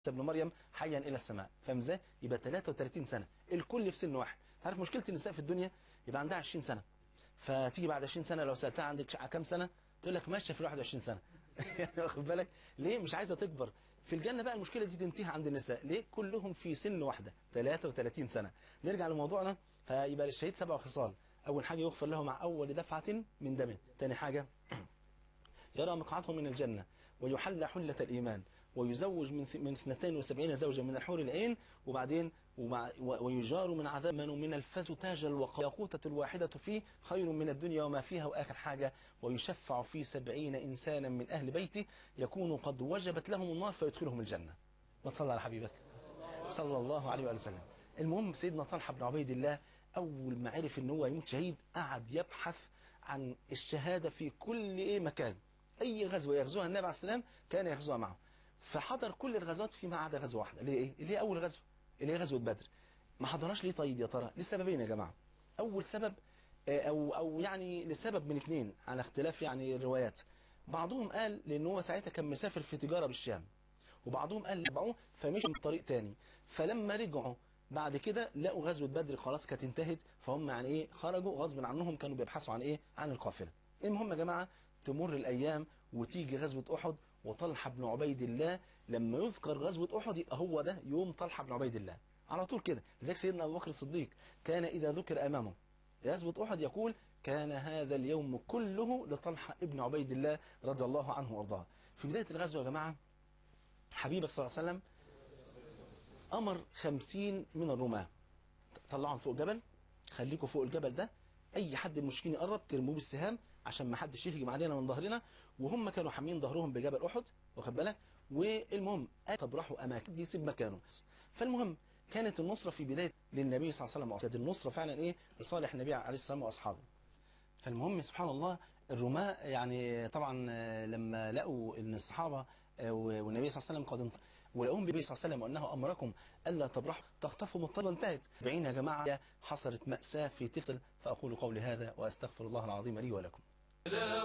ابن مريم حيا الى السماء فاهم ازاي يبقى 33 سنه الكل في سن واحد عارف مشكله النساء في الدنيا يبقى عندها 20 سنه فتيجي بعد 20 سنه لو سالتها عندك كام سنه تقول لك ماشيه في 21 سنه يعني واخد بالك ليه مش عايزه تكبر في الجنه بقى المشكله دي تنتهي عند النساء ليه كلهم في سن واحده 33 سنه نرجع لموضوعنا فيبقى للشهيد سبع خصال اول حاجه يغفر له مع اول دفعه من دمه ثاني حاجه يرى مقعده من الجنة ويحلى حلة الإيمان ويزوج من من 72 زوجة من الحور العين وبعدين ويجار من عذاب من من الفز تاج الوقار ياقوتة الواحدة فيه خير من الدنيا وما فيها وآخر حاجة ويشفع في سبعين إنسانا من أهل بيته يكون قد وجبت لهم النار فيدخلهم الجنة ما تصلى على حبيبك صلى الله عليه وآله وسلم المهم سيدنا طلحة بن عبيد الله أول ما عرف إن هو يموت شهيد قعد يبحث عن الشهادة في كل إيه مكان أي غزوة يغزوها النبي عليه السلام كان يغزوها معه فحضر كل الغزوات فيما عدا غزوة واحدة اللي إيه؟ اللي هي أول غزوة اللي هي غزوة بدر ما حضرهاش ليه طيب يا ترى لسببين يا جماعة أول سبب أو أو يعني لسبب من اثنين على اختلاف يعني الروايات بعضهم قال لأن هو ساعتها كان مسافر في تجارة بالشام وبعضهم قال تبعوه فمشي من طريق تاني فلما رجعوا بعد كده لقوا غزوة بدر خلاص كانت انتهت فهم يعني ايه خرجوا غصب عنهم كانوا بيبحثوا عن ايه عن القافلة المهم يا جماعة تمر الأيام وتيجي غزوة أحد وطلحة بن عبيد الله لما يذكر غزوة أحد يبقى هو ده يوم طلحة بن عبيد الله على طول كده لذلك سيدنا أبو بكر الصديق كان إذا ذكر أمامه غزوة أحد يقول كان هذا اليوم كله لطلحة ابن عبيد الله رضي الله عنه وارضاه في بداية الغزوة يا جماعة حبيبك صلى الله عليه وسلم أمر خمسين من الرماة طلعهم فوق جبل خليكم فوق الجبل ده اي حد من المشركين يقرب ترموه بالسهام عشان ما حدش يهجم علينا من ظهرنا وهم كانوا حامين ظهرهم بجبل احد واخد بالك والمهم طب راحوا اماكن دي يسيب مكانه فالمهم كانت النصرة في بداية للنبي صلى الله عليه وسلم كانت النصرة فعلا ايه لصالح النبي عليه السلام واصحابه فالمهم سبحان الله الرماة يعني طبعا لما لقوا ان الصحابة والنبي صلى الله عليه وسلم قد انطلق ولقوهم بالنبي صلى الله عليه وسلم وانه امركم الا تبرحوا تخطفوا من الطلبة انتهت بعين يا جماعة حصلت مأساة في تقتل فاقول قولي هذا واستغفر الله العظيم لي ولكم